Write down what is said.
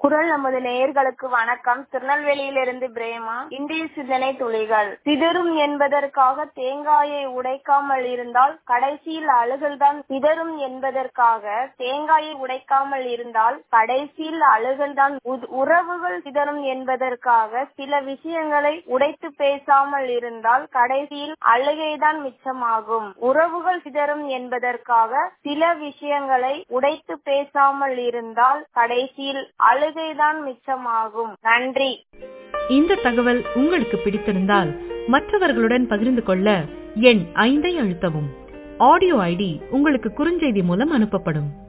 குரல் நமது நேயர்களுக்கு வணக்கம் திருநெல்வேலியிலிருந்து பிரேமா இந்திய சிந்தனை துளிகள் சிதறும் என்பதற்காக தேங்காயை உடைக்காமல் இருந்தால் கடைசியில் அழுகல்தான் சிதறும் என்பதற்காக தேங்காயை உடைக்காமல் இருந்தால் கடைசியில் அழுகல்தான் உ- உறவுகள் சிதறும் என்பதற்காக சில விஷயங்களை உடைத்து பேசாமல் இருந்தால் கடைசியில் அழுகைதான் மிச்சமாகும் உறவுகள் சிதறும் என்பதற்காக சில விஷயங்களை உடைத்து பேசாமல் இருந்தால் கடைசியில் அழுகைதான் மிச்சமாகும் நன்றி இந்த தகவல் உங்களுக்கு பிடித்திருந்தால் மற்றவர்களுடன் பகிர்ந்து கொள்ள எண் ஐந்தை அழுத்தவும் ஆடியோ ஐடி உங்களுக்கு குறுஞ்செய்தி மூலம் அனுப்பப்படும்